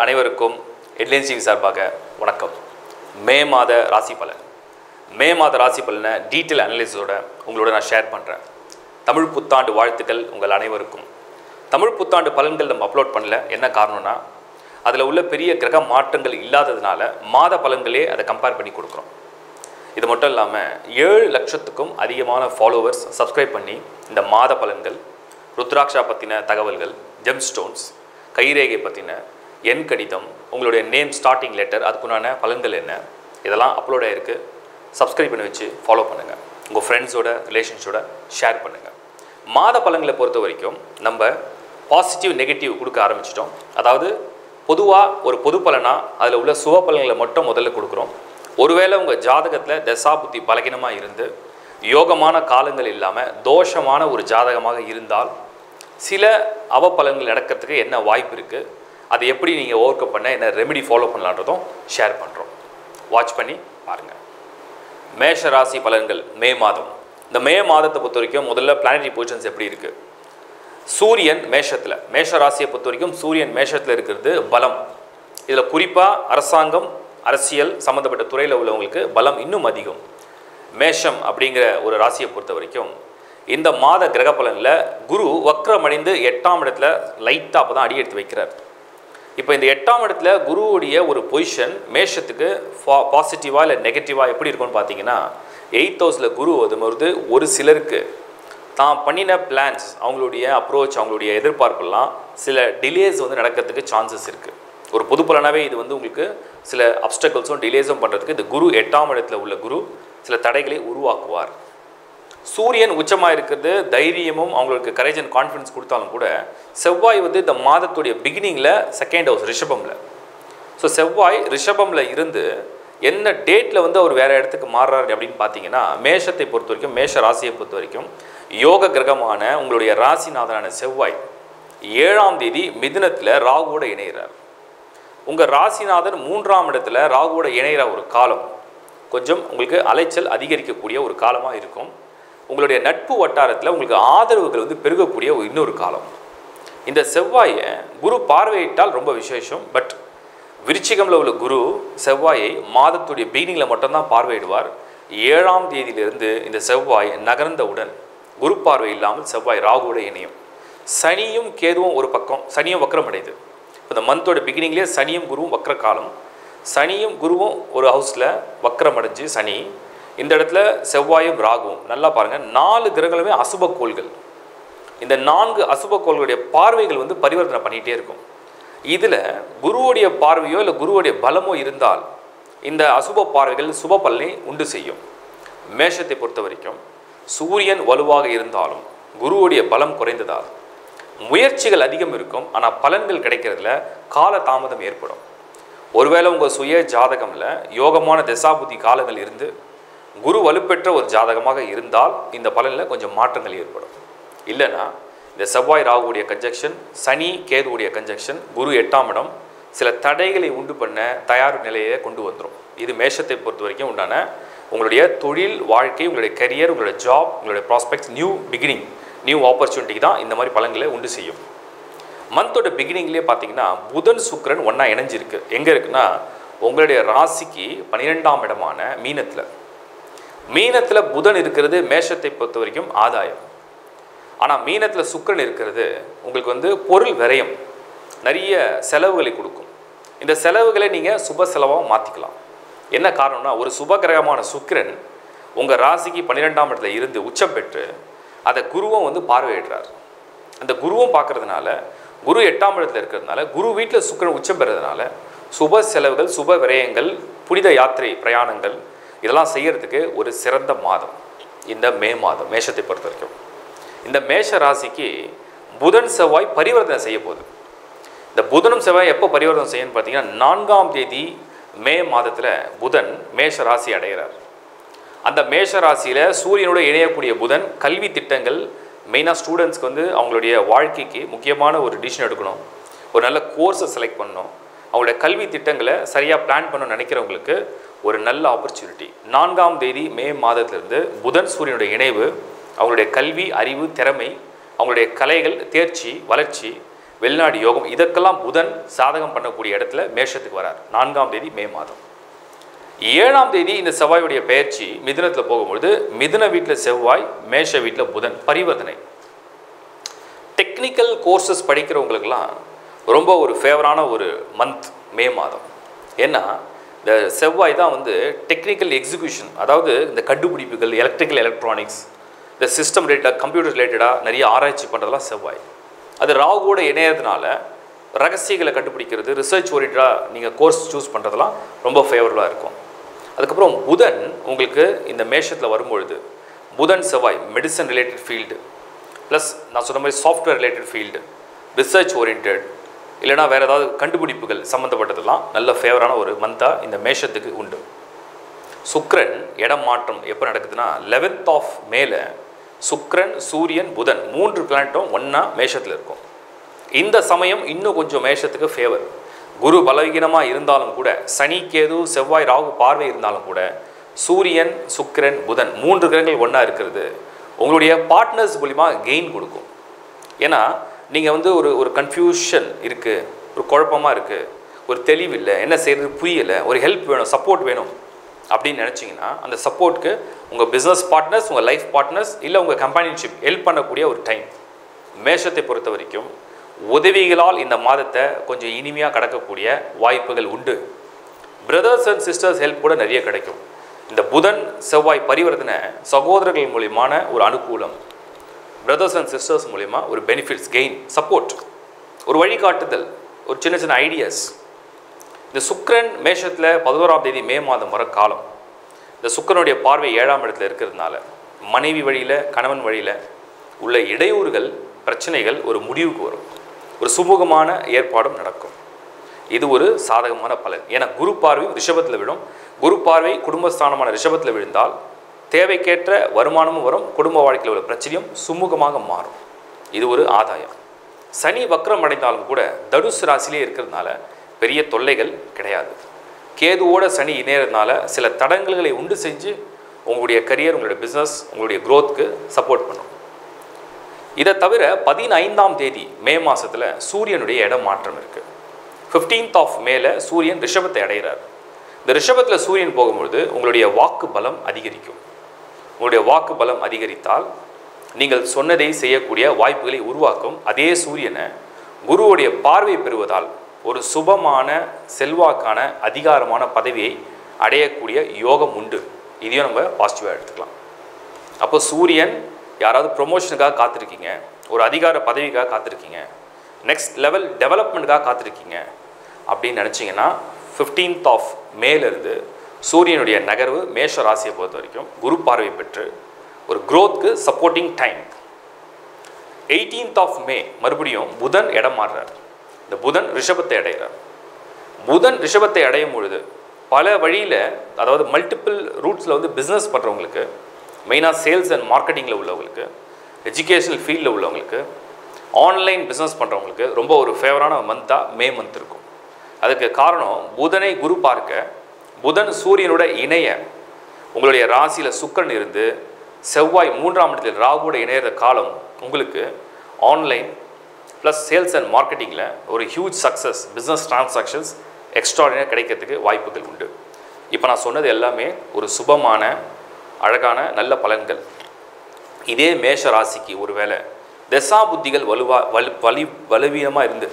அனைவருக்கும் headlines TV சார்பாக வணக்கம் மே மாத ராசி பலன் மே மாத ராசி பலனை டீட்டெயில் அனலிஸோட உங்களோட நான் ஷேர் பண்ணுறேன் தமிழ் புத்தாண்டு வாழ்த்துக்கள் உங்கள் அனைவருக்கும் தமிழ் புத்தாண்டு பலன்கள் நம்ம அப்லோட் பண்ணல என்ன காரணம்னா அதில் உள்ள பெரிய கிரக மாற்றங்கள் இல்லாததுனால மாத பலன்களே அதை கம்பேர் பண்ணி கொடுக்குறோம் இது மட்டும் இல்லாமல் ஏழு லட்சத்துக்கும் அதிகமான ஃபாலோவர்ஸ் சப்ஸ்கிரைப் பண்ணி இந்த மாத பலன்கள் ருத்ராட்சா பற்றின தகவல்கள் ஜெம் ஸ்டோன்ஸ் கைரேகை பற்றின எண் கடிதம் உங்களுடைய நேம் ஸ்டார்டிங் லெட்டர் அதுக்குண்டான பலன்கள் என்ன இதெல்லாம் அப்லோட் ஆகிருக்கு சப்ஸ்கிரைப் பண்ணி வச்சு ஃபாலோ பண்ணுங்கள் உங்கள் ஃப்ரெண்ட்ஸோட ரிலேஷன்ஸோட ஷேர் பண்ணுங்கள் மாத பலன்களை பொறுத்த வரைக்கும் நம்ம பாசிட்டிவ் நெகட்டிவ் கொடுக்க ஆரம்பிச்சிட்டோம் அதாவது பொதுவாக ஒரு பொது பலனாக அதில் உள்ள சுப பலன்களை மட்டும் முதல்ல கொடுக்குறோம் ஒருவேளை உங்கள் ஜாதகத்தில் தசாபுத்தி பலகீனமாக இருந்து யோகமான காலங்கள் இல்லாமல் தோஷமான ஒரு ஜாதகமாக இருந்தால் சில அவப்பலன்கள் நடக்கிறதுக்கு என்ன வாய்ப்பு இருக்குது அதை எப்படி நீங்கள் ஓவர் கம் பண்ண என்ன ரெமெடி ஃபாலோ பண்ணலான்றதும் ஷேர் பண்ணுறோம் வாட்ச் பண்ணி பாருங்கள் மேஷ ராசி பலன்கள் மே மாதம் இந்த மே மாதத்தை பொறுத்த வரைக்கும் முதல்ல பிளானரி பொசிஷன்ஸ் எப்படி இருக்குது சூரியன் மேஷத்தில் மேஷ ராசியை பொறுத்த வரைக்கும் சூரியன் மேஷத்தில் இருக்கிறது பலம் இதில் குறிப்பாக அரசாங்கம் அரசியல் சம்மந்தப்பட்ட துறையில் உள்ளவங்களுக்கு பலம் இன்னும் அதிகம் மேஷம் அப்படிங்கிற ஒரு ராசியை பொறுத்த வரைக்கும் இந்த மாத கிரக பலனில் குரு வக்ரமடைந்து எட்டாம் இடத்துல லைட்டாக அப்போ தான் அடி எடுத்து வைக்கிறார் இப்போ இந்த எட்டாம் இடத்துல குருவுடைய ஒரு பொசிஷன் மேஷத்துக்கு ஃபா பாசிட்டிவாக இல்லை நெகட்டிவாக எப்படி இருக்கும்னு பார்த்தீங்கன்னா எயித் ஹவுஸில் குரு வரும்போது ஒரு சிலருக்கு தான் பண்ணின பிளான்ஸ் அவங்களுடைய அப்ரோச் அவங்களுடைய எதிர்பார்ப்பெல்லாம் சில டிலேஸ் வந்து நடக்கிறதுக்கு சான்சஸ் இருக்குது ஒரு பொது பலனாகவே இது வந்து உங்களுக்கு சில அப்டக்கல்ஸும் டிலேஸும் பண்ணுறதுக்கு இந்த குரு எட்டாம் இடத்துல உள்ள குரு சில தடைகளை உருவாக்குவார் சூரியன் உச்சமாக இருக்கிறது தைரியமும் அவங்களுக்கு கரேஜ் அண்ட் கான்ஃபிடன்ஸ் கொடுத்தாலும் கூட செவ்வாய் வந்து இந்த மாதத்துடைய பிகினிங்கில் செகண்ட் ஹவுஸ் ரிஷபமில் ஸோ செவ்வாய் ரிஷபமில் இருந்து என்ன டேட்டில் வந்து அவர் வேறு இடத்துக்கு மாறுறாரு அப்படின்னு பார்த்தீங்கன்னா மேஷத்தை பொறுத்த வரைக்கும் மேஷ ராசியை பொறுத்த வரைக்கும் யோக கிரகமான உங்களுடைய ராசிநாதனான செவ்வாய் ஏழாம் தேதி மிதுனத்தில் ராகுவோட இணைகிறார் உங்கள் ராசிநாதன் மூன்றாம் இடத்துல ராகுவோட இணைகிற ஒரு காலம் கொஞ்சம் உங்களுக்கு அலைச்சல் அதிகரிக்கக்கூடிய ஒரு காலமாக இருக்கும் உங்களுடைய நட்பு வட்டாரத்தில் உங்களுக்கு ஆதரவுகள் வந்து பெருகக்கூடிய ஒரு இன்னொரு காலம் இந்த செவ்வாயை குரு பார்வையிட்டால் ரொம்ப விசேஷம் பட் விருச்சிகமில் உள்ள குரு செவ்வாயை மாதத்துடைய பிகினிங்கில் மட்டும்தான் பார்வையிடுவார் ஏழாம் தேதியிலிருந்து இந்த செவ்வாய் நகர்ந்தவுடன் குரு பார்வை இல்லாமல் செவ்வாய் ராகுவோட இணையும் சனியும் கேதுவும் ஒரு பக்கம் சனியும் வக்கரமடையுது இந்த மந்தோட பிகினிங்லேயே சனியும் குருவும் வக்கர காலம் சனியும் குருவும் ஒரு ஹவுஸில் வக்கரமடைஞ்சு சனி இந்த இடத்துல செவ்வாயும் ராகுவும் நல்லா பாருங்கள் நாலு கிரகங்களுமே அசுப கோள்கள் இந்த நான்கு அசுப கோள்களுடைய பார்வைகள் வந்து பரிவர்த்தனை பண்ணிகிட்டே இருக்கும் இதில் குருவுடைய பார்வையோ இல்லை குருவுடைய பலமோ இருந்தால் இந்த அசுப பார்வைகள் சுப பலனை உண்டு செய்யும் மேஷத்தை பொறுத்த வரைக்கும் சூரியன் வலுவாக இருந்தாலும் குருவுடைய பலம் குறைந்ததால் முயற்சிகள் அதிகம் இருக்கும் ஆனால் பலன்கள் கிடைக்கிறதுல கால தாமதம் ஏற்படும் ஒருவேளை உங்கள் சுய ஜாதகமில் யோகமான தசாபுத்தி காலங்கள் இருந்து குரு வலுப்பெற்ற ஒரு ஜாதகமாக இருந்தால் இந்த பலனில் கொஞ்சம் மாற்றங்கள் ஏற்படும் இல்லைன்னா இந்த செவ்வாய் ராகுடைய கன்ஜெக்ஷன் சனி கேதுவுடைய கன்ஜெக்ஷன் குரு எட்டாம் இடம் சில தடைகளை உண்டு பண்ண தயார் நிலையை கொண்டு வந்துடும் இது மேஷத்தை பொறுத்த வரைக்கும் உண்டான உங்களுடைய தொழில் வாழ்க்கை உங்களுடைய கரியர் உங்களுடைய ஜாப் உங்களுடைய ப்ராஸ்பெக்ட்ஸ் நியூ பிகினிங் நியூ ஆப்பர்ச்சுனிட்டிக்கு தான் இந்த மாதிரி பலன்களை உண்டு செய்யும் மந்தோட பிகினிங்லேயே பார்த்தீங்கன்னா புதன் சுக்கரன் ஒன்றா இணைஞ்சிருக்கு எங்கே இருக்குன்னா உங்களுடைய ராசிக்கு பன்னிரெண்டாம் இடமான மீனத்தில் மீனத்தில் புதன் இருக்கிறது மேஷத்தை பொறுத்த வரைக்கும் ஆதாயம் ஆனால் மீனத்தில் சுக்கரன் இருக்கிறது உங்களுக்கு வந்து பொருள் விரயம் நிறைய செலவுகளை கொடுக்கும் இந்த செலவுகளை நீங்கள் சுப செலவாக மாற்றிக்கலாம் என்ன காரணம்னா ஒரு சுப கிரகமான சுக்கிரன் உங்கள் ராசிக்கு பன்னிரெண்டாம் இடத்துல இருந்து உச்சம் பெற்று அதை குருவும் வந்து பார்வையிடுறார் அந்த குருவும் பார்க்கறதுனால குரு எட்டாம் இடத்துல இருக்கிறதுனால குரு வீட்டில் சுக்கிரன் உச்சம் பெறதுனால சுப செலவுகள் சுப விரயங்கள் புனித யாத்திரை பிரயாணங்கள் இதெல்லாம் செய்யறதுக்கு ஒரு சிறந்த மாதம் இந்த மே மாதம் மேஷத்தை பொறுத்த வரைக்கும் இந்த மேஷ ராசிக்கு புதன் செவ்வாய் பரிவர்த்தனை செய்ய போகுது இந்த புதனும் செவ்வாய் எப்போ பரிவர்த்தனை செய்யணும்னு பார்த்தீங்கன்னா நான்காம் தேதி மே மாதத்தில் புதன் மேஷ ராசி அடைகிறார் அந்த மேஷ ராசியில் சூரியனோட இணையக்கூடிய புதன் கல்வி திட்டங்கள் மெயினாக ஸ்டூடெண்ட்ஸ்க்கு வந்து அவங்களுடைய வாழ்க்கைக்கு முக்கியமான ஒரு டிசிஷன் எடுக்கணும் ஒரு நல்ல கோர்ஸை செலக்ட் பண்ணணும் அவங்களுடைய கல்வி திட்டங்களை சரியாக பிளான் பண்ண நினைக்கிறவங்களுக்கு ஒரு நல்ல ஆப்பர்ச்சுனிட்டி நான்காம் தேதி மே மாதத்திலிருந்து புதன் சூரியனுடைய இணைவு அவங்களுடைய கல்வி அறிவு திறமை அவங்களுடைய கலைகள் தேர்ச்சி வளர்ச்சி வெளிநாடு யோகம் இதற்கெல்லாம் புதன் சாதகம் பண்ணக்கூடிய இடத்துல மேஷத்துக்கு வரார் நான்காம் தேதி மே மாதம் ஏழாம் தேதி இந்த செவ்வாயுடைய பெயர்ச்சி மிதுனத்தில் போகும்பொழுது மிதுன வீட்டில் செவ்வாய் மேஷ வீட்டில் புதன் பரிவர்த்தனை டெக்னிக்கல் கோர்சஸ் படிக்கிறவங்களுக்கெல்லாம் ரொம்ப ஒரு ஃபேவரான ஒரு மந்த் மே மாதம் ஏன்னா இந்த செவ்வாய் தான் வந்து டெக்னிக்கல் எக்ஸிக்யூஷன் அதாவது இந்த கண்டுபிடிப்புகள் எலக்ட்ரிக்கல் எலக்ட்ரானிக்ஸ் இந்த சிஸ்டம் ரிலேட்டடாக கம்ப்யூட்டர் ரிலேட்டடாக நிறைய ஆராய்ச்சி பண்ணுறதெல்லாம் செவ்வாய் அது ராகுவோட இணையறதுனால ரகசியங்களை கண்டுபிடிக்கிறது ரிசர்ச் ஓரியன்டாக நீங்கள் கோர்ஸ் சூஸ் பண்ணுறதெல்லாம் ரொம்ப ஃபேவரபுளாக இருக்கும் அதுக்கப்புறம் புதன் உங்களுக்கு இந்த மேஷத்தில் வரும்பொழுது புதன் செவ்வாய் மெடிசன் ரிலேட்டட் ஃபீல்டு ப்ளஸ் நான் சொன்ன மாதிரி software related field research orient இல்லைனா வேறு ஏதாவது கண்டுபிடிப்புகள் சம்மந்தப்பட்டதெல்லாம் நல்ல ஃபேவரான ஒரு மந்தாக இந்த மேஷத்துக்கு உண்டு சுக்ரன் இடம் மாற்றம் எப்போ நடக்குதுன்னா லெவன்த் ஆஃப் மேல சுக்ரன் சூரியன் புதன் மூன்று பிளானட்டும் ஒன்றா மேஷத்தில் இருக்கும் இந்த சமயம் இன்னும் கொஞ்சம் மேஷத்துக்கு ஃபேவர் குரு பலவீனமாக இருந்தாலும் கூட சனி கேது செவ்வாய் ராகு பார்வை இருந்தாலும் கூட சூரியன் சுக்கிரன் புதன் மூன்று கிரகங்கள் ஒன்றா இருக்கிறது உங்களுடைய பார்ட்னர்ஸ் மூலிமா கெயின் கொடுக்கும் ஏன்னா நீங்கள் வந்து ஒரு ஒரு கன்ஃபியூஷன் இருக்குது ஒரு குழப்பமாக இருக்குது ஒரு தெளிவு இல்லை என்ன செய்யறது புரியலை ஒரு ஹெல்ப் வேணும் சப்போர்ட் வேணும் அப்படின்னு நினச்சிங்கன்னா அந்த சப்போர்ட்க்கு உங்கள் பிஸ்னஸ் பார்ட்னர்ஸ் உங்கள் லைஃப் பார்ட்னர்ஸ் இல்லை உங்கள் கம்பானியன்ஷிப் ஹெல்ப் பண்ணக்கூடிய ஒரு டைம் மேஷத்தை பொறுத்த வரைக்கும் உதவிகளால் இந்த மாதத்தை கொஞ்சம் இனிமையாக கடக்கக்கூடிய வாய்ப்புகள் உண்டு பிரதர்ஸ் அண்ட் சிஸ்டர்ஸ் ஹெல்ப் கூட நிறைய கிடைக்கும் இந்த புதன் செவ்வாய் பரிவர்த்தனை சகோதரர்கள் மூலியமான ஒரு அனுகூலம் பிரதர்ஸ் அண்ட் சிஸ்டர்ஸ் மூலிமா ஒரு பெனிஃபிட்ஸ் கெயின் சப்போர்ட் ஒரு வழிகாட்டுதல் ஒரு சின்ன சின்ன ஐடியாஸ் இந்த சுக்கிரன் மேஷத்தில் பதினோராம் தேதி மே மாதம் வர காலம் இந்த சுக்கிரனுடைய பார்வை ஏழாம் இடத்துல இருக்கிறதுனால மனைவி வழியில் கணவன் வழியில் உள்ள இடையூறுகள் பிரச்சனைகள் ஒரு முடிவுக்கு வரும் ஒரு சுமூகமான ஏற்பாடும் நடக்கும் இது ஒரு சாதகமான பலன் ஏன்னா குரு பார்வை ரிஷபத்தில் விழும் குரு பார்வை குடும்பஸ்தானமான ரிஷபத்தில் விழுந்தால் தேவைக்கேற்ற வருமானமும் வரும் குடும்ப வாழ்க்கையில் உள்ள பிரச்சனையும் சுமூகமாக மாறும் இது ஒரு ஆதாயம் சனி வக்ரம் அடைந்தாலும் கூட தனுசு ராசிலே இருக்கிறதுனால பெரிய தொல்லைகள் கிடையாது கேதுவோட சனி இணையறதுனால சில தடங்கல்களை உண்டு செஞ்சு உங்களுடைய கரியர் உங்களுடைய பிஸ்னஸ் உங்களுடைய க்ரோத்துக்கு சப்போர்ட் பண்ணும் இதை தவிர பதினைந்தாம் தேதி மே மாதத்தில் சூரியனுடைய இடம் மாற்றம் இருக்குது ஃபிஃப்டீன்த் ஆஃப் மேல சூரியன் ரிஷபத்தை அடைகிறார் இந்த ரிஷபத்தில் சூரியன் போகும்பொழுது உங்களுடைய வாக்கு பலம் அதிகரிக்கும் உங்களுடைய வாக்கு பலம் அதிகரித்தால் நீங்கள் சொன்னதை செய்யக்கூடிய வாய்ப்புகளை உருவாக்கும் அதே சூரியனை குருவுடைய பார்வை பெறுவதால் ஒரு சுபமான செல்வாக்கான அதிகாரமான பதவியை அடையக்கூடிய யோகம் உண்டு இதையும் நம்ம பாசிட்டிவாக எடுத்துக்கலாம் அப்போ சூரியன் யாராவது ப்ரொமோஷனுக்காக காத்திருக்கீங்க ஒரு அதிகார பதவிக்காக காத்திருக்கீங்க நெக்ஸ்ட் லெவல் டெவலப்மெண்ட்டுக்காக காத்திருக்கீங்க அப்படின்னு நினச்சிங்கன்னா ஃபிஃப்டீன்த் ஆஃப் மேலேருந்து சூரியனுடைய நகர்வு மேஷ ராசியை பொறுத்த வரைக்கும் குரு பார்வை பெற்று ஒரு க்ரோத்க்கு supporting time eighteenth of May மறுபடியும் புதன் இடம் மாறுறார் இந்த புதன் ரிஷபத்தை அடைகிறார் புதன் ரிஷபத்தை அடையும் பொழுது பல வழியில் அதாவது மல்டிபிள் ரூட்ஸில் வந்து பிஸ்னஸ் பண்ணுறவங்களுக்கு மெயினாக சேல்ஸ் அண்ட் மார்க்கெட்டிங்கில் உள்ளவங்களுக்கு எஜுகேஷனல் ஃபீல்டில் உள்ளவங்களுக்கு ஆன்லைன் பிஸ்னஸ் பண்ணுறவங்களுக்கு ரொம்ப ஒரு ஃபேவரான மந்த்தாக மே மந்த் இருக்கும் அதுக்கு காரணம் புதனை குரு பார்க்க புதன் சூரியனோட இணைய உங்களுடைய ராசியில் சுக்கரன் இருந்து செவ்வாய் மூன்றாம் இடத்தில் ராகுவோட இணையிற காலம் உங்களுக்கு ஆன்லைன் ப்ளஸ் சேல்ஸ் அண்ட் மார்க்கெட்டிங்கில் ஒரு huge success business transactions extraordinary கிடைக்கிறதுக்கு வாய்ப்புகள் உண்டு இப்போ நான் சொன்னது எல்லாமே ஒரு சுபமான அழகான நல்ல பலன்கள் இதே மேஷ ராசிக்கு ஒருவேளை தசா புத்திகள் வலுவா வலு வலி வலுவீனமாக இருந்து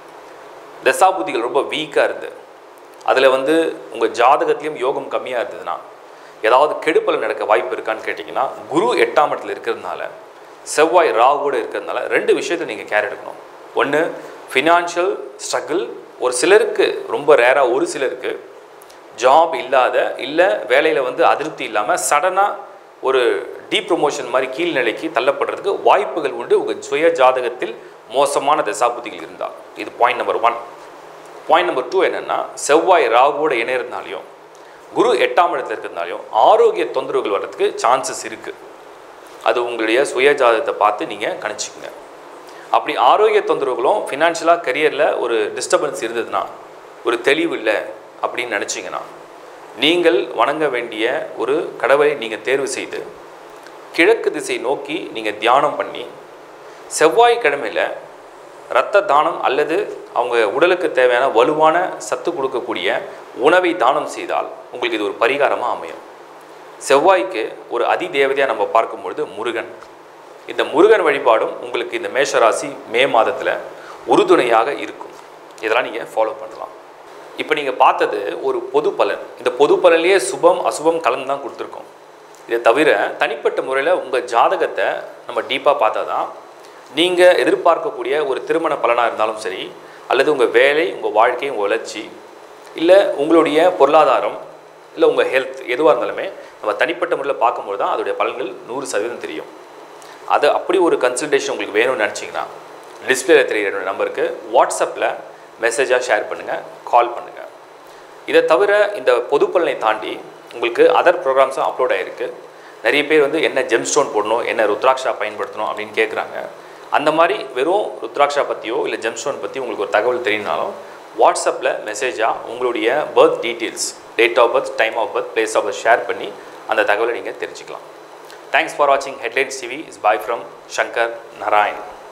தசா புத்திகள் ரொம்ப வீக்காக இருந்து அதில் வந்து உங்கள் ஜாதகத்திலையும் யோகம் கம்மியாக இருந்ததுன்னா ஏதாவது கெடுப்பல் நடக்க வாய்ப்பு இருக்கான்னு கேட்டிங்கன்னா குரு எட்டாம் இடத்துல இருக்கிறதுனால செவ்வாய் ராகுவோடு இருக்கிறதுனால ரெண்டு விஷயத்தை நீங்கள் கேர் எடுக்கணும் ஒன்று ஃபினான்ஷியல் ஸ்ட்ரகிள் ஒரு சிலருக்கு ரொம்ப ரேராக ஒரு சிலருக்கு ஜாப் இல்லாத இல்லை வேலையில் வந்து அதிருப்தி இல்லாமல் சடனாக ஒரு டீ ப்ரொமோஷன் மாதிரி கீழ்நிலைக்கு தள்ளப்படுறதுக்கு வாய்ப்புகள் உண்டு உங்கள் சுய ஜாதகத்தில் மோசமான தசாபுத்திகள் இருந்தால் இது point number one point number two என்னென்னா செவ்வாய் ராகுவோட இணையறதுனாலையும் குரு எட்டாம் இடத்துல இருக்கிறதுனாலையும் ஆரோக்கிய தொந்தரவுகள் வர்றதுக்கு சான்சஸ் இருக்குது அது உங்களுடைய சுய ஜாதகத்தை பார்த்து நீங்கள் கணிச்சிக்கங்க அப்படி ஆரோக்கிய தொந்தரவுகளும் ஃபினான்ஷியலாக கரியரில் ஒரு டிஸ்டர்பன்ஸ் இருந்ததுன்னா ஒரு தெளிவு இல்லை அப்படின்னு நினச்சிங்கன்னா நீங்கள் வணங்க வேண்டிய ஒரு கடவுளை நீங்கள் தேர்வு செய்து கிழக்கு திசை நோக்கி நீங்கள் தியானம் பண்ணி செவ்வாய்க்கிழமையில் இரத்த தானம் அல்லது அவங்க உடலுக்கு தேவையான வலுவான சத்து கொடுக்கக்கூடிய உணவை தானம் செய்தால் உங்களுக்கு இது ஒரு பரிகாரமாக அமையும் செவ்வாய்க்கு ஒரு அதி தேவதையாக நம்ம பார்க்கும்பொழுது முருகன் இந்த முருகன் வழிபாடும் உங்களுக்கு இந்த மேஷராசி மே மாதத்தில் உறுதுணையாக இருக்கும் இதெல்லாம் நீங்கள் ஃபாலோ பண்ணலாம் இப்போ நீங்கள் பார்த்தது ஒரு பொது பலன் இந்த பொது பலன்லேயே சுபம் அசுபம் கலந்து தான் கொடுத்துருக்கோம் இதை தவிர தனிப்பட்ட முறையில் உங்கள் ஜாதகத்தை நம்ம டீப்பாக பார்த்தா தான் நீங்கள் எதிர்பார்க்கக்கூடிய ஒரு திருமண பலனாக இருந்தாலும் சரி அல்லது உங்கள் வேலை உங்கள் வாழ்க்கை உங்கள் வளர்ச்சி இல்லை உங்களுடைய பொருளாதாரம் இல்லை உங்கள் ஹெல்த் எதுவாக இருந்தாலுமே நம்ம தனிப்பட்ட முறையில் பார்க்கும்போது தான் அதோடைய பலன்கள் நூறு சதவீதம் தெரியும் அது அப்படி ஒரு கன்சல்டேஷன் உங்களுக்கு வேணும்னு நினச்சிங்கன்னா டிஸ்பிளேல தெரிகிற என்னோட நம்பருக்கு வாட்ஸ்அப்பில் மெசேஜாக ஷேர் பண்ணுங்கள் கால் பண்ணுங்கள் இதை தவிர இந்த பொது பலனை தாண்டி உங்களுக்கு அதர் ப்ரோக்ராம்ஸும் அப்லோட் ஆகிருக்கு நிறைய பேர் வந்து என்ன ஜெம் ஸ்டோன் போடணும் என்ன ருத்ராட்சா பயன்படுத்தணும் அப்படின்னு கேட்குறாங்க அந்த மாதிரி வெறும் ருத்ராட்சா பற்றியோ இல்லை ஜெம் ஸ்டோன் பற்றி உங்களுக்கு ஒரு தகவல் தெரியும்னாலும் வாட்ஸ்அப்பில் மெசேஜாக உங்களுடைய birth details date of birth time of birth place of birth share பண்ணி அந்த தகவலை நீங்கள் தெரிஞ்சுக்கலாம் தேங்க்ஸ் ஃபார் வாட்சிங் headlines TV is bye from Shankar Narayan